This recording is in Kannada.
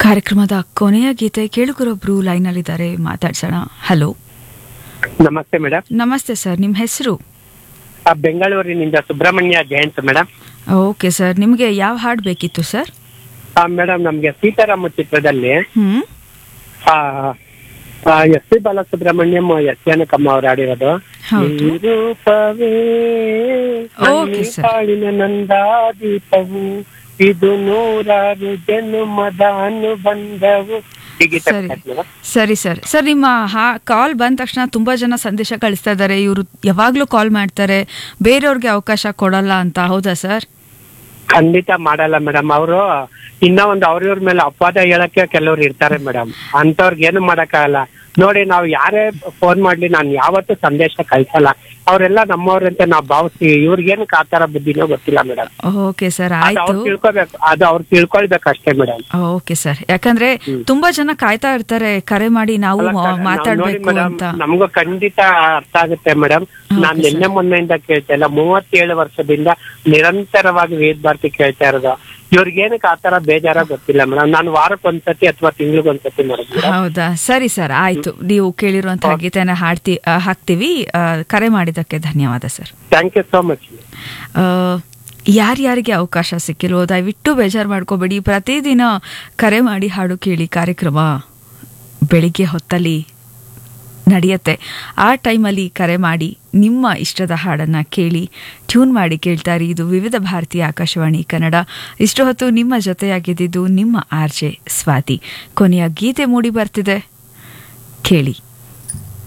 ಕಾರ್ಯಕ್ರಮದ ಕೊನೆಯ ಗೀತೆ ಕೇಳುಗರೊಬ್ರು ಲೈನಲ್ಲಿದ್ದಾರೆ ಮಾತಾಡ್ಸೋಣ ಹಲೋ ನಮಸ್ತೆ ಮೇಡಮ್ ನಮಸ್ತೆ ಸರ್ ನಿಮ್ಮ ಹೆಸರು ಆ, ಬೆಂಗಳೂರಿನಿಂದ Subrahmanya Jayant madam okay sir ನಿಮಗೆ ಯಾವ ಹಾಡು ಬೇಕಿತ್ತು ಸರ್ ಮೇಡಮ್ ನಮ್ಗೆ ಸೀತಾರಾಮ ಚಿತ್ರದಲ್ಲಿ ಹ್ಮ್ S P Balasubrahmanyam S Janakamma ಅವ್ರು ಆಡಿರೋದು ಹೌದು. ಈ ರೂಪವೇ ಓಕೆ, ನನ್ನ ಸರ್. ಬಾಳಿನ ನಂದಾದೀಪವು ಇದು ನೂರಾರು ಜನ್ಮದ ಅನುಬಂಧವು ಹೀಗೀತೆ ಸರಿ ಮೇಡಮ್ ಸರಿ ಸರ್ ಸರ್ ನಿಮ್ಮ ಹಾ ಕಾಲ್ ಬಂದ ತಕ್ಷಣ ತುಂಬಾ ಜನ ಸಂದೇಶ ಕಳಿಸ್ತಾ ಇದ್ದಾರೆ ಇವರು ಯಾವಾಗ್ಲೂ ಕಾಲ್ ಮಾಡ್ತಾರೆ ಬೇರೆಯವ್ರಿಗೆ ಅವಕಾಶ ಕೊಡಲ್ಲ ಅಂತ ಹೌದಾ ಸರ್ ಖಂಡಿತ ಮಾಡಲ್ಲ ಮೇಡಮ್ ಅವರು ಇನ್ನ ಒಂದು ಅವ್ರಿವ್ರ ಮೇಲೆ ಅಪವಾದ ಹೇಳಕ್ಕೆ ಕೆಲವ್ರು ಇರ್ತಾರೆ ಮೇಡಮ್ ಅಂತವ್ರಿಗೆ ಏನು ಮಾಡಕ್ಕಾಗಲ್ಲ ನೋಡಿ ನಾವು ಯಾರೇ ಫೋನ್ ಮಾಡ್ಲಿ ನಾನು ಯಾವತ್ತೂ ಸಂದೇಶ ಕಳ್ಸಲ್ಲ ಅವರೆಲ್ಲ ನಮ್ಮವ್ರಂತ ನಾವು ಭಾವಿಸ್ತೀವಿ ಇವ್ರಿಗೇನಕ್ಕೆ ಆ ತರ ಬುದ್ಧಿನೋ ಗೊತ್ತಿಲ್ಲ ಮೇಡಮ್ ಓಕೆ ಸರ್ ಅದು ಆಯ್ತು ಅವ್ರು ತಿಳ್ಕೊಬೇಕು ಅದು ಅವ್ರು ತಿಳ್ಕೊಳ್ಬೇಕು ಅಷ್ಟೇ ಮೇಡಮ್ ಓಕೆ ಸರ್ ಯಾಕಂದ್ರೆ ತುಂಬಾ ಜನ ಕಾಯ್ತಾ ಇರ್ತಾರೆ ಕರೆ ಮಾಡಿ ನಾವು ಅಲ್ಲ ಸರ್, ನಾವ್ ನೋಡಿ ಮಾತಾಡ್ಬೇಕು ಮೇಡಮ್ ಅಂತ ನಮಗೂ ಖಂಡಿತ ಅರ್ಥ ಆಗುತ್ತೆ ಮೇಡಮ್ ನಾನ್ Okay, ನಿನ್ನೆ ಮೊನ್ನೆಯಿಂದ ಕೇಳ್ತಾ ಇಲ್ಲ ಮೂವತ್ತೇಳು ವರ್ಷದಿಂದ ನಿರಂತರವಾಗಿ ವೇದ ಭಾರತಿ ಕೇಳ್ತಾ ಇರೋದು ಇವ್ರಿಗೇನಕ್ಕೆ ಆ ತರ ಬೇಜಾರ ಗೊತ್ತಿಲ್ಲ ಮೇಡಮ್ ನಾನು ವಾರಕ್ಕೆ ಒಂದ್ಸತಿ ಅಥವಾ ತಿಂಗ್ಳಿಗೆ ಒಂದ್ಸತಿ ಮಾಡೋದು ಮೇಡಮ್ ಹೌದಾ ಸರಿ ಸರ್ ಆಯ್ತು ನೀವು ಕೇಳಿರುವಂತಹ ಗೀತೆನ ಹಾಡ್ತಿ ಆ, ಹಾಕ್ತೀವಿ ಆ, ಕರೆ ಮಾಡಿದ್ದಕ್ಕೆ ಧನ್ಯವಾದ sir thank you so much ಆ, ಯಾರ್ಯಾರಿಗೆ ಅವಕಾಶ ಸಿಕ್ಕಿಲ್ವೋ ದಯವಿಟ್ಟು ಬೇಜಾರು ಮಾಡ್ಕೋಬೇಡಿ ಪ್ರತಿದಿನ ಕರೆ ಮಾಡಿ ಹಾಡು ಕೇಳಿ ಕಾರ್ಯಕ್ರಮ ಬೆಳಿಗ್ಗೆ ಹೊತ್ತಲ್ಲಿ ನಡೆಯುತ್ತೆ ಆ ಟೈಮಲ್ಲಿ ಕರೆ ಮಾಡಿ ನಿಮ್ಮ ಇಷ್ಟದ ಹಾಡನ್ನು ಕೇಳಿ ಟ್ಯೂನ್ ಮಾಡಿ ಕೇಳ್ತಾರೆ ಇದು ವಿವಿಧ ಭಾರತೀಯ ಆಕಾಶವಾಣಿ ಕನ್ನಡ ಇಷ್ಟು ಹೊತ್ತು ನಿಮ್ಮ ಜೊತೆಯಾಗಿದ್ದಿದ್ದು ನಿಮ್ಮ ಆರ್ ಜೆ ಸ್ವಾತಿ ಕೊನೆಯ ಗೀತೆ ಮೂಡಿ ಬರ್ತಿದೆ ಕೇಳಿ